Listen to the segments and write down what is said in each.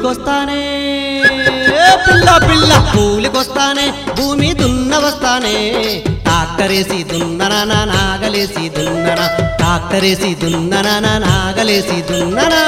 కూలికొస్తానే పిల్ల పిల్ల కూలికొస్తానే భూమి దున్న వస్తానే టాక్టరేసి దున్ననా నాగలేసి దున్ననా టాక్టరేసి దున్ననా నాగలేసి దున్ననా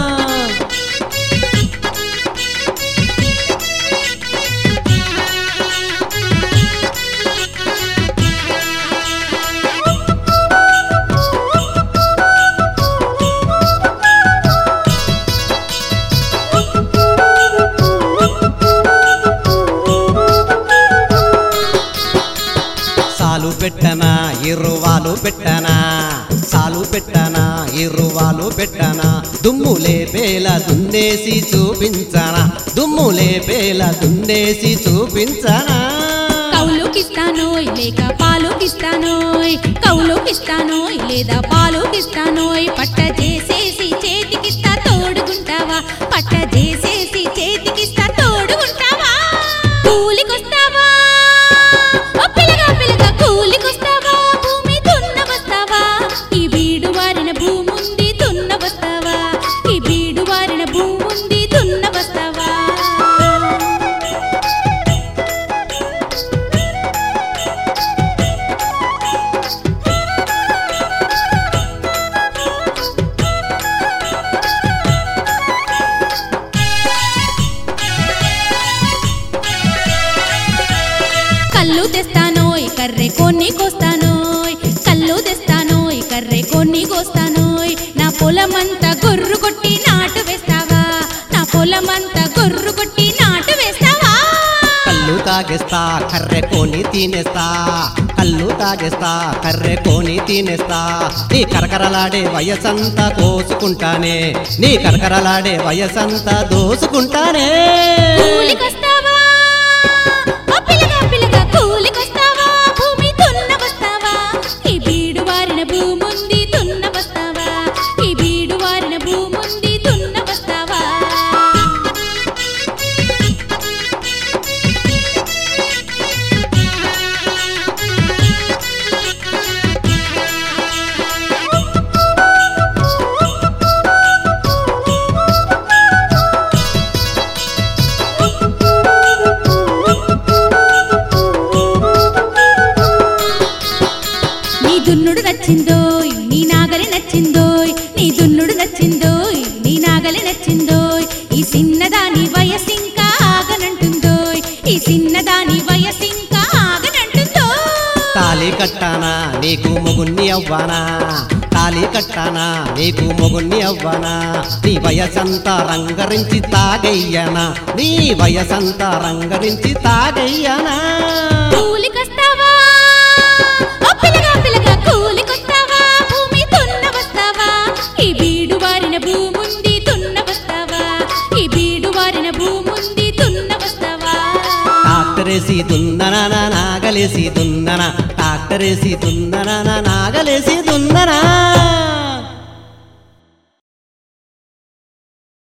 సాలు పెట్టనా ఇరువాలు పెట్టనా సాలు పెట్టనా ఇరువాలు పెట్టనా దుమ్ము లేపేల దున్నేసి చూపించనా దుమ్ము లేపేల దున్నేసి చూపించనా కౌలుకిస్తానోయ్ లేక పాలుకిస్తానోయ్ కౌలుకిస్తానోయ్ లేదా పాలుకిస్తానోయ్ పట్ట చేసేసి చేతికిస్తా తోడుకుంటావా పట్ట చేసేసి చేతికిస్తా తోడుకుంటావా కూలికొస్తావా ఓ పిల్లగా పిల్లగా కూలికొస్తావా భూమి దున్నవస్తావా ఈ బీడు వారిన భూముంది దున్నవస్తావా ఈ బీడు వారిన భూముంది దున్నవస్తావా కళ్ళు తెస్తానోయ్ కర్రె కొన్ని కోస్తానోయ్ కళ్ళు తెస్తానోయ్ కర్రె కొన్ని కోస్తానోయ్ నా పొలమంతా గొర్రు కొట్టి నాటు వేస్తావా నా పొలమంతా గొర్రు కొట్టి నాటు వేస్తావా కళ్ళు తాగేస్తా కర్రె కోని తినేస్తా కళ్ళు తాగేస్తా కర్రె కోని తినేస్తా నీ కరకరలాడే వయసంతా కోసుకుంటానే నీ కరకరలాడే వయసంతా దోసుకుంటానే కూలికొస్తావా ఓ పిల్లగా పిల్లగా కూలికొస్తావా భూమి దున్నవస్తావా ఈ బీడు వారిన భూముంది దున్నవస్తావా ఈ బీడు వారిన భూముంది దున్నవస్తావా నీ దున్నుడు నచ్చిందోయ్ నీ నాగలి నచ్చిందోయ్ నీ దున్నుడు నచ్చిందోయ్ నీ నాగలి నచ్చిందోయ్ ఈ చిన్నదాని వయసింకా ఆగనంటుందోయ్ ఈ చిన్నదాని వయసింకా ఆగనంటుందోయ్ తాలి కట్టానా నీకు మొగుణ్ణి అవ్వానా తాలి కట్టానా నీకు మొగుణ్ణి అవ్వానా నీ వయసంతా రంగరించి తాగయ్యనా నీ వయసంతా రంగరించి తాగయ్యనా కూలికొస్తావా ఓ పిల్లగా పిల్లగా కూలికొస్తావా భూమి దున్నవస్తావా ఈ బీడు వారిన భూముంది దున్నవస్తావా ఈ బీడు వారిన భూముంది దున్నవస్తావా టాక్టరేసి దున్ననా నాగలేసి దున్ననా టాక్టరేసి దున్ననా నాగలేసి దున్ననా